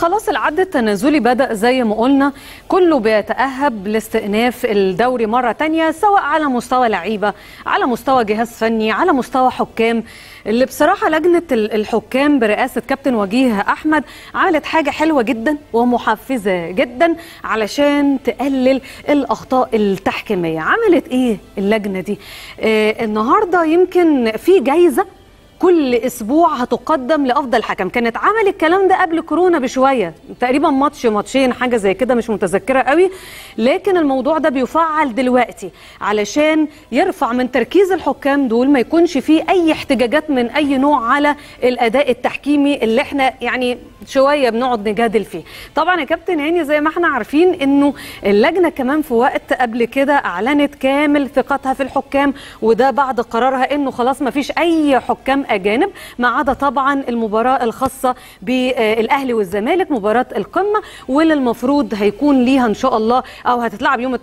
خلاص العد التنازلي بدأ زي ما قلنا كله بيتأهب لاستئناف الدوري مرة تانية سواء على مستوى لعيبة على مستوى جهاز فني على مستوى حكام اللي بصراحة لجنة الحكام برئاسة كابتن وجيه أحمد عملت حاجة حلوة جدا ومحفزة جدا علشان تقلل الأخطاء التحكيمية عملت إيه اللجنة دي؟ آه النهاردة يمكن في جايزة كل اسبوع هتقدم لافضل حكم كانت عمل الكلام ده قبل كورونا بشويه تقريبا ماتش ماتشين حاجه زي كده مش متذكره قوي لكن الموضوع ده بيفعل دلوقتي علشان يرفع من تركيز الحكام دول ما يكونش فيه اي احتجاجات من اي نوع على الاداء التحكيمي اللي احنا يعني شويه بنقعد نجادل فيه طبعا يا كابتن هاني زي ما احنا عارفين انه اللجنه كمان في وقت قبل كده اعلنت كامل ثقتها في الحكام وده بعد قرارها انه خلاص ما فيش اي حكام اجانب ما عدا طبعا المباراه الخاصه بالاهلي والزمالك مباراه القمه واللي المفروض هيكون ليها ان شاء الله او هتتلعب يوم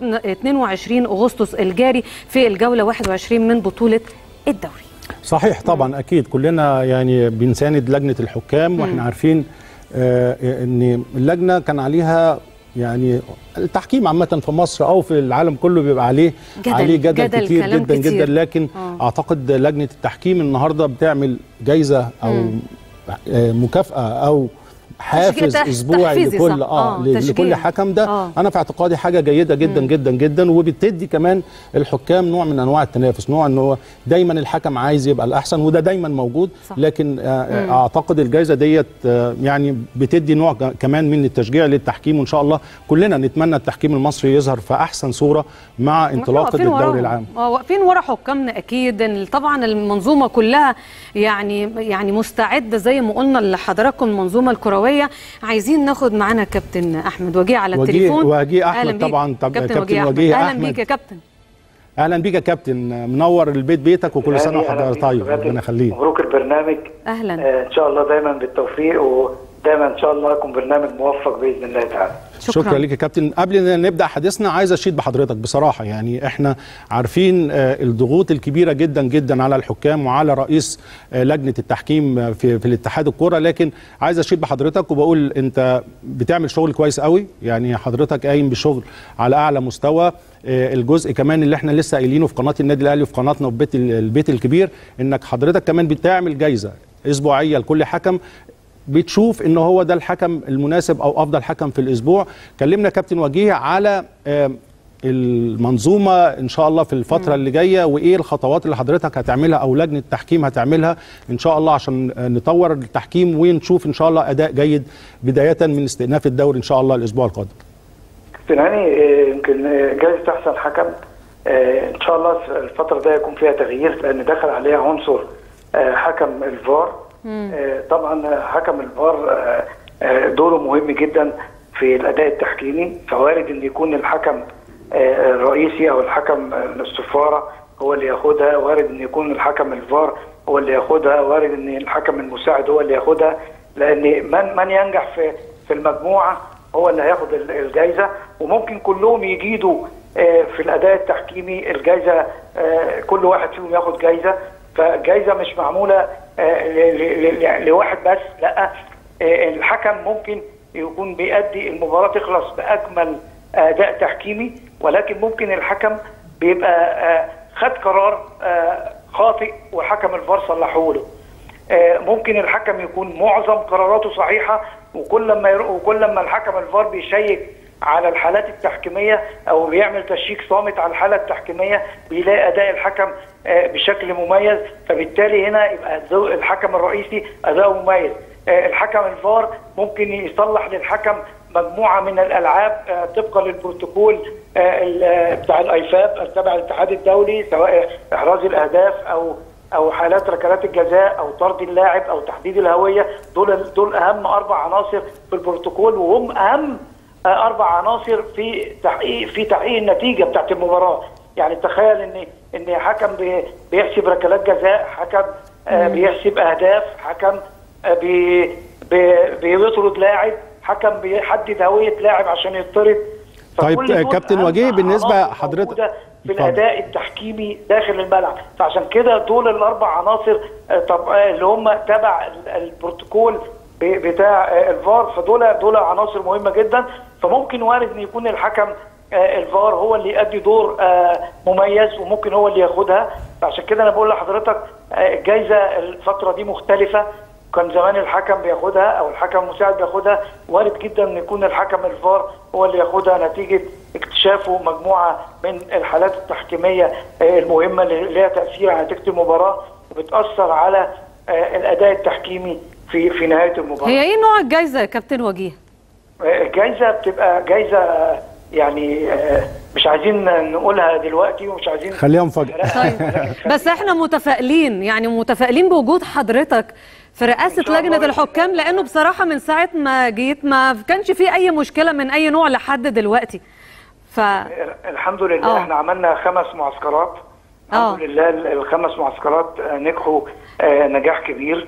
22 اغسطس الجاري في الجوله 21 من بطوله الدوري صحيح طبعا اكيد كلنا يعني بنساند لجنه الحكام واحنا عارفين آه ان اللجنه كان عليها يعني التحكيم عامة في مصر أو في العالم كله بيبقى عليه جدل عليه جدل, جدل كتير جدا كتير. جدا لكن آه. أعتقد لجنة التحكيم النهاردة بتعمل جايزة أو مم. آه مكافأة أو حافز تشجيع- اسبوعي تحفيزي لكل صح. اه, آه، ل- تشجيع. لكل حكم ده آه. انا في اعتقادي حاجه جيده جدا جدا جدا وبتدي كمان الحكام نوع من انواع التنافس نوع ان هو دايما الحكم عايز يبقى الاحسن وده دايما موجود صح. لكن آه اعتقد الجائزه ديت آه يعني بتدي نوع ك- كمان من التشجيع للتحكيم وان شاء الله كلنا نتمنى التحكيم المصري يظهر في احسن صوره مع إحنا انطلاقه واقفين الدوري وراهم. العام اه واقفين ورا حكامنا اكيد إن طبعا المنظومه كلها يعني يعني مستعده زي ما قلنا لحضراتكم المنظومه الكرويه عايزين ناخد معانا كابتن احمد وجيه على وجيه- التليفون وجيه أحمد أهلاً بيك. طبعاً. طب- كابتن كابتن وجيه احمد وجيه اهلا أحمد. بيك يا كابتن اهلا بيك يا كابتن منور البيت بيتك وكل سنه أهلا وحضرتك بيك طيب كابتن. ربنا يخليك مبروك البرنامج اهلا آه ان شاء الله دايما بالتوفيق ودايما ان شاء الله يكون برنامج موفق باذن الله تعالى شكرا, شكرا ليك يا كابتن قبل ما نبدا حديثنا عايز اشيد بحضرتك بصراحه يعني احنا عارفين آه، الضغوط الكبيره جدا جدا على الحكام وعلى رئيس آه، لجنه التحكيم آه، في في الاتحاد الكوره لكن عايز اشيد بحضرتك وبقول انت بتعمل شغل كويس قوي يعني حضرتك قايم بشغل على اعلى مستوى آه، الجزء كمان اللي احنا لسه قايلينه في قناه النادي الاهلي وفي قناتنا وفي بيت ال- البيت الكبير انك حضرتك كمان بتعمل جايزه اسبوعيه لكل حكم بتشوف ان هو ده الحكم المناسب او افضل حكم في الاسبوع كلمنا كابتن وجيه على آم، المنظومه ان شاء الله في الفتره اللي جايه وايه الخطوات اللي حضرتك هتعملها او لجنه التحكيم هتعملها ان شاء الله عشان آه، نطور التحكيم ونشوف ان شاء الله اداء جيد بدايه من استئناف الدوري ان شاء الله الاسبوع القادم كابتن هاني آه، يمكن آه، جائزه احسن حكم آه ان شاء الله الفتره دي يكون فيها تغيير لان دخل عليها عنصر آه حكم الفار آه طبعا آه، حكم الفار آه، آه، دوره مهم جدا في الاداء التحكيمي فوارد ان يكون الحكم آه، الرئيسي او الحكم آه، الصفاره هو اللي ياخدها وارد ان يكون الحكم الفار هو اللي ياخدها وارد ان الحكم المساعد هو اللي ياخدها لان من من ينجح في في المجموعه هو اللي هياخد ال- الجايزه وممكن كلهم يجيدوا آه، في الاداء التحكيمي الجايزه آه، كل واحد فيهم ياخد جايزه فالجايزه مش معموله آه، ل- ل- ل- لواحد بس لا آه، الحكم ممكن يكون بيأدي المباراه تخلص باجمل اداء تحكيمي ولكن ممكن الحكم بيبقى آه، خد قرار آه، خاطئ وحكم الفار صلحه له آه، ممكن الحكم يكون معظم قراراته صحيحه وكل لما يرو- وكل لما الحكم الفار بيشيك على الحالات التحكيميه او بيعمل تشيك صامت على الحاله التحكيميه بيلاقي اداء الحكم آه، بشكل مميز فبالتالي هنا يبقى الزو- الحكم الرئيسي اداؤه مميز آه، الحكم الفار ممكن يصلح للحكم مجموعه من الالعاب آه، طبقا للبروتوكول آه، ال- آه، بتاع الايفاب تبع الاتحاد الدولي سواء احراز الاهداف او او حالات ركلات الجزاء او طرد اللاعب او تحديد الهويه دول دول اهم اربع عناصر في البروتوكول وهم اهم آه، اربع عناصر في تحقيق في تحقيق النتيجه بتاعت المباراه يعني تخيل ان ان حكم بي- بيحسب ركلات جزاء حكم آه، بيحسب اهداف حكم آه، بي بي- بيطرد لاعب حكم بيحدد هويه لاعب عشان يطرد طيب، فكل آه، دول كابتن أهم وجيه، بالنسبة عناصر حضرتك- موجودة في اتفضل. الاداء التحكيمي داخل الملعب فعشان كده دول الاربع عناصر آه، طب آه، اللي هم تبع ال- البروتوكول ب- بتاع آه، الفار فدول دول عناصر مهمه جدا فممكن وارد ان يكون الحكم آه، الفار هو اللي يؤدي دور آه، مميز وممكن هو اللي ياخدها فعشان كده انا بقول لحضرتك آه، الجايزه الفتره دي مختلفه كان زمان الحكم بياخدها او الحكم المساعد بياخدها وارد جدا ان يكون الحكم الفار هو اللي ياخدها نتيجه اكتشافه مجموعه من الحالات التحكيميه آه، المهمه اللي لها تاثير على نتيجه المباراه وبتاثر على آه، الاداء التحكيمي في في نهايه المباراه. هي ايه نوع الجائزه يا كابتن وجيه الجائزه بتبقى جائزه آه، يعني آه، مش عايزين نقولها دلوقتي ومش عايزين خليها مفاجاه طيب بس احنا متفائلين يعني متفائلين بوجود حضرتك في رئاسه إن شاء لجنه الله. الحكام لانه بصراحه من ساعه ما جيت ما كانش في اي مشكله من اي نوع لحد دلوقتي ف الحمد لله آه. احنا عملنا خمس معسكرات آه. الحمد لله ال- الخمس معسكرات آه، نجحوا آه، نجاح كبير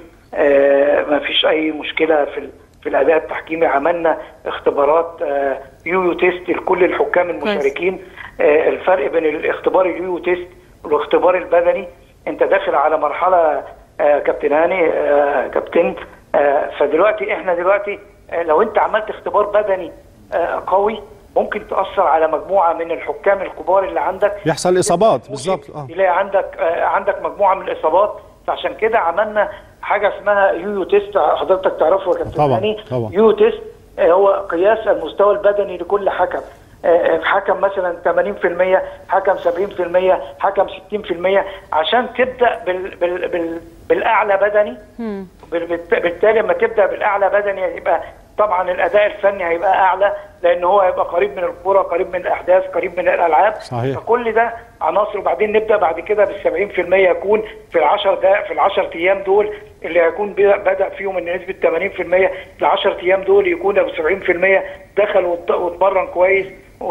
آه، ما فيش اي مشكله في ال- في الاداء التحكيمي عملنا اختبارات آه، يويو تيست لكل الحكام المشاركين آه، الفرق بين الاختبار اليويو تيست والاختبار البدني انت داخل على مرحله آه، كابتن هاني آه، كابتن آه، فدلوقتي احنا دلوقتي آه، لو انت عملت اختبار بدني آه، قوي ممكن تاثر على مجموعه من الحكام الكبار اللي عندك يحصل اصابات بالظبط اه تلاقي عندك آه، عندك مجموعه من الاصابات فعشان كده عملنا حاجه اسمها يويو تيست حضرتك تعرفه يا كابتن طبعاً، هاني طبعاً. يويو تيست آه، هو قياس المستوى البدني لكل حكم آه، حكم مثلا 80% حكم 70% حكم 60% عشان تبدا بال بال بال بالاعلى بدني بال- بالت- بالتالي لما تبدا بالاعلى بدني هيبقى طبعا الاداء الفني هيبقى اعلى لان هو هيبقى قريب من الكوره قريب من الاحداث قريب من الالعاب صحيح. فكل ده عناصر وبعدين نبدا بعد كده بال 70% يكون في ال 10 ده في ال 10 ايام دول اللي هيكون بدا بدا فيهم ان نسبه 80% ال 10 ايام دول يكون ابو 70% دخل وات- واتمرن كويس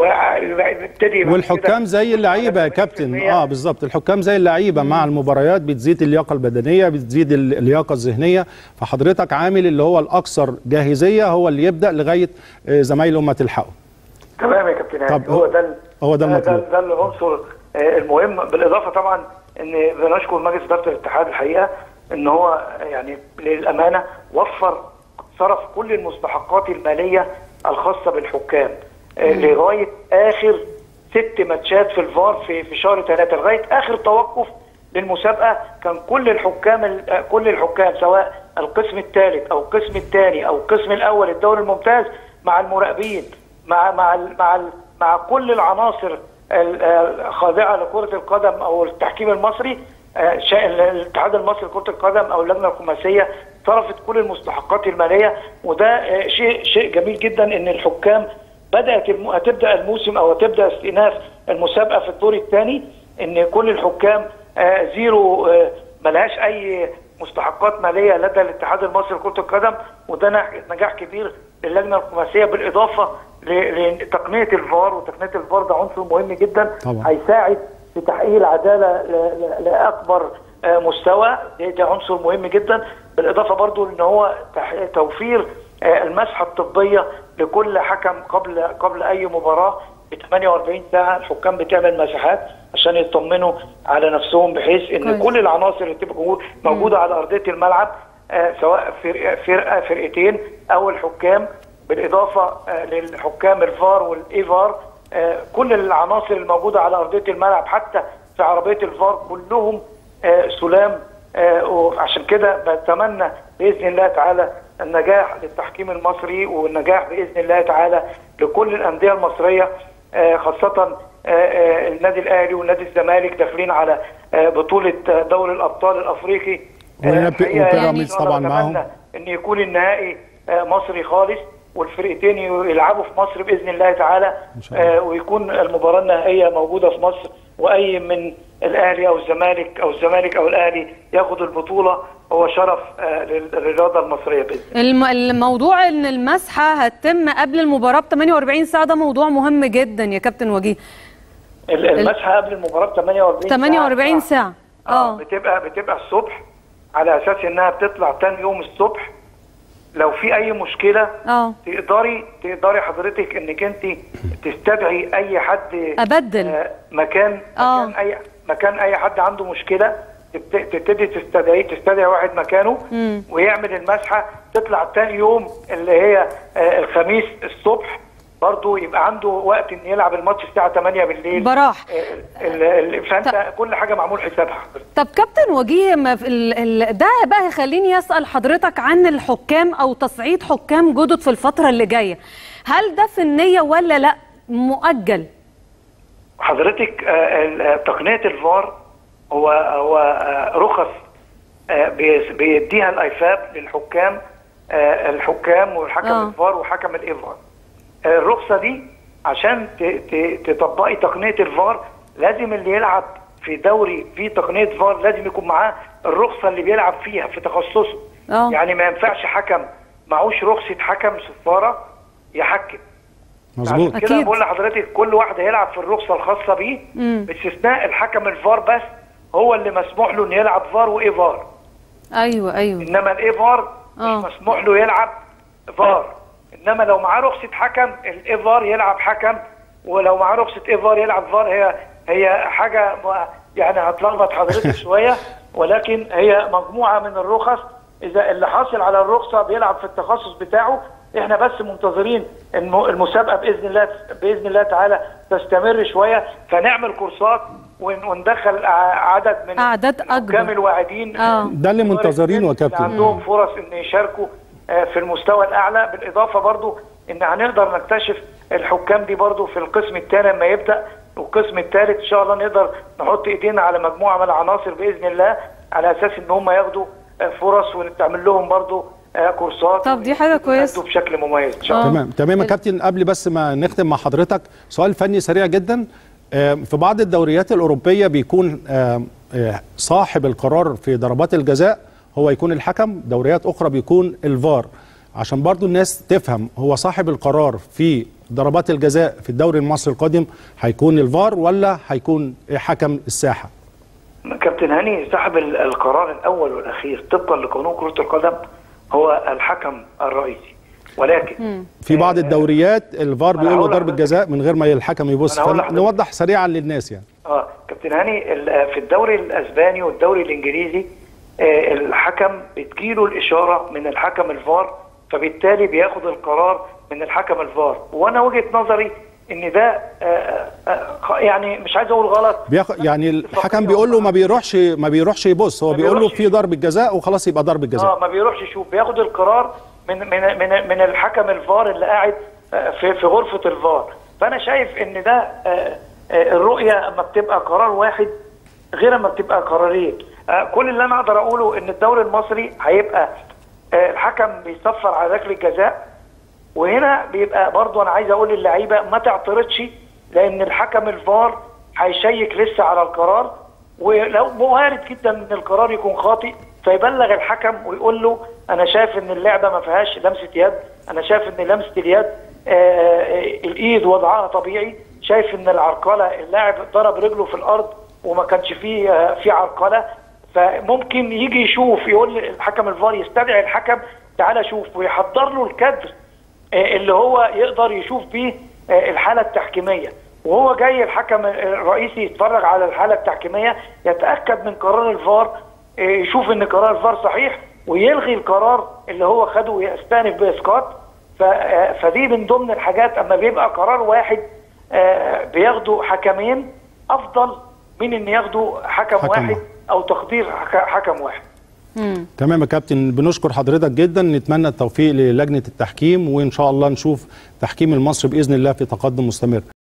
وابتدي بعد والحكام كده زي اللعيبه يا كابتن 80% اه بالظبط الحكام زي اللعيبه مع المباريات بتزيد اللياقه البدنيه بتزيد ال- اللياقه الذهنيه فحضرتك عامل اللي هو الاكثر جاهزيه هو اللي يبدا لغايه آه، زمايله ما تلحقوا تمام يا كابتن طب هاني هو ده ال- هو ده ده, المطلوب. ده العنصر آه، المهم بالاضافه طبعا ان بنشكر مجلس اداره الاتحاد الحقيقه ان هو يعني للامانه وفر صرف كل المستحقات الماليه الخاصه بالحكام آه، لغايه اخر ست ماتشات في الفار في في شهر ثلاثه لغايه اخر توقف للمسابقه كان كل الحكام ال- آه، كل الحكام سواء القسم الثالث او القسم الثاني او القسم الاول الدوري الممتاز مع المراقبين مع مع ال مع ال مع كل العناصر ال- الخاضعه لكره القدم او التحكيم المصري آه، شا- الاتحاد المصري لكره القدم او اللجنه الخماسيه صرفت كل المستحقات الماليه وده آه، شيء شيء جميل جدا ان الحكام بدات الم... هتبدا الموسم او هتبدا استئناف المسابقه في الدور الثاني ان كل الحكام آه، زيرو آه، ملهاش اي مستحقات ماليه لدى الاتحاد المصري لكره القدم وده نح- نجاح كبير للجنه الخماسيه بالاضافه ل- لتقنيه الفار وتقنيه الفار ده عنصر مهم جدا طبعا. هيساعد في تحقيق العداله ل- ل- لاكبر آه، مستوى ده, ده عنصر مهم جدا بالاضافه برضو ان هو تح- توفير آه، المسحه الطبيه لكل حكم قبل قبل اي مباراه ب 48 ساعه الحكام بتعمل مساحات عشان يطمنوا على نفسهم بحيث ان كويس. كل العناصر اللي تبقى موجود- موجوده على ارضيه الملعب آه، سواء فرقه فرقه فرقتين او الحكام بالاضافه آه، للحكام الفار والايفار آه، كل العناصر الموجوده على ارضيه الملعب حتى في عربيه الفار كلهم آه، سلام آه، وعشان كده بتمنى باذن الله تعالى النجاح للتحكيم المصري والنجاح باذن الله تعالى لكل الانديه المصريه آه، خاصه آه، آه، النادي الاهلي والنادي الزمالك داخلين على آه، بطوله آه، دوري الابطال الافريقي آه، ونبي- الحقيقة وبيراميدز إن شاء الله طبعاً معاهم. أتمنى ان يكون النهائي آه، مصري خالص والفرقتين يلعبوا في مصر باذن الله تعالى إن شاء الله. آه، ويكون المباراه النهائيه موجوده في مصر واي من الاهلي او الزمالك او الزمالك او الاهلي ياخد البطوله هو شرف آه، للرياضه المصريه باذن الم... الموضوع ان المسحه هتتم قبل المباراه ب 48 ساعه ده موضوع مهم جدا يا كابتن وجيه ال- المسحه قبل المباراه ب 48 ساعه 48 ساعه اه اه بتبقى بتبقى الصبح على اساس انها بتطلع تاني يوم الصبح لو في اي مشكله اه تقدري تقدري حضرتك انك انت تستدعي اي حد ابدل آه، مكان آه. مكان اي مكان اي حد عنده مشكله تبت- تبتدي تستدعي تستدعي واحد مكانه ويعمل المسحه تطلع تاني يوم اللي هي آه، الخميس الصبح برضه يبقى عنده وقت ان يلعب الماتش الساعه 8 بالليل براح آه، ال- ال- فانت كل حاجه معمول حسابها طب كابتن وجيه ما في ال... ال... ده بقى يخليني اسال حضرتك عن الحكام او تصعيد حكام جدد في الفتره اللي جايه هل ده في النيه ولا لا مؤجل حضرتك آه، ال- آه، تقنيه الفار هو هو آه، رخص آه، بيس- بيديها الايفاب للحكام آه، الحكام والحكم آه. الفار وحكم الايفار آه، الرخصه دي عشان ت- ت- تطبقي تقنيه الفار لازم اللي يلعب في دوري فيه تقنيه فار لازم يكون معاه الرخصه اللي بيلعب فيها في تخصصه آه. يعني ما ينفعش حكم معهوش رخصه حكم صفاره يحكم مظبوط عشان كده أكيد. بقول لحضرتك كل واحد هيلعب في الرخصه الخاصه بيه باستثناء الحكم الفار بس هو اللي مسموح له انه يلعب فار وايه فار ايوه ايوه انما الايه فار آه. مش مسموح له يلعب فار انما لو معاه رخصه حكم الايه فار يلعب حكم ولو معاه رخصه ايه فار يلعب فار هي هي حاجه م- يعني هتلخبط حضرتك شويه ولكن هي مجموعه من الرخص اذا اللي حاصل على الرخصه بيلعب في التخصص بتاعه احنا بس منتظرين الم- المسابقه باذن الله باذن الله تعالى تستمر شويه فنعمل كورسات ون- وندخل ع- عدد من أعداد الحكام أكبر. الواعدين آه. ده اللي منتظرينه يا كابتن. اللي عندهم فرص ان يشاركوا آه، في المستوى الاعلى بالاضافه برضو ان هنقدر نكتشف الحكام دي برضو في القسم الثاني لما يبدا والقسم الثالث ان شاء الله نقدر نحط ايدينا على مجموعه من العناصر باذن الله على اساس ان هم ياخدوا آه، فرص ونعمل لهم برضو آه، كورسات طب دي حاجة كويسة. ويأدوا بشكل مميز ان شاء الله آه. تمام تمام يا كابتن قبل بس ما نختم مع حضرتك سؤال فني سريع جدا آه، في بعض الدوريات الأوروبية بيكون آه، آه، صاحب القرار في ضربات الجزاء هو يكون الحكم دوريات أخرى بيكون الفار عشان برضو الناس تفهم هو صاحب القرار في ضربات الجزاء في الدوري المصري القادم هيكون الفار ولا هيكون حكم الساحة كابتن هاني صاحب ال- القرار الاول والاخير طبقا لقانون كره القدم هو الحكم الرئيسي ولكن في بعض آه، الدوريات الفار أنا بيقول له هقول ضربة لحضرتك. جزاء من غير ما الحكم يبص أنا هقول لحضرتك. فنوضح سريعا للناس يعني اه كابتن هاني ال- في الدوري الاسباني والدوري الانجليزي آه، الحكم بتجيله الاشاره من الحكم الفار فبالتالي بياخد القرار من الحكم الفار وانا وجهه نظري ان ده آه، آه، يعني مش عايز اقول غلط بياخد يعني الحكم بيقول له ما بيروحش ما بيروحش يبص هو ما بيقول له بيروحش في ضربة جزاء وخلاص يبقى ضربة جزاء اه ما بيروحش يشوف بياخد القرار من من من من الحكم الفار اللي قاعد آه، في في غرفه الفار فانا شايف ان ده آه، آه، الرؤيه اما بتبقى قرار واحد غير اما بتبقى قرارين آه، كل اللي انا اقدر اقوله ان الدوري المصري هيبقى آه، الحكم بيصفر على ركله جزاء وهنا بيبقى برضو انا عايز اقول للعيبه ما تعترضش لان الحكم الفار هيشيك لسه على القرار ولو وارد جدا ان القرار يكون خاطئ فيبلغ الحكم ويقول له انا شايف ان اللعبه ما فيهاش لمسه يد انا شايف ان لمسه اليد آه، آه، الايد وضعها طبيعي شايف ان العرقله اللاعب ضرب رجله في الارض وما كانش فيه آه، في عرقله فممكن يجي يشوف يقول الحكم الفار يستدعي الحكم تعالى شوف ويحضر له الكادر آه، اللي هو يقدر يشوف بيه آه، الحاله التحكيميه وهو جاي الحكم الرئيسي يتفرج على الحاله التحكيميه يتاكد من قرار الفار آه، يشوف ان قرار الفار صحيح ويلغي القرار اللي هو خده ويستأنف باسقاط ف- آه، فدي من ضمن الحاجات اما بيبقى قرار واحد آه، بياخدوا حكمين افضل من ان ياخدوا حكم, حكم واحد واحد. او تقدير حك- حكم واحد تمام يا كابتن بنشكر حضرتك جدا نتمنى التوفيق للجنة التحكيم وإن شاء الله نشوف تحكيم المصري بإذن الله في تقدم مستمر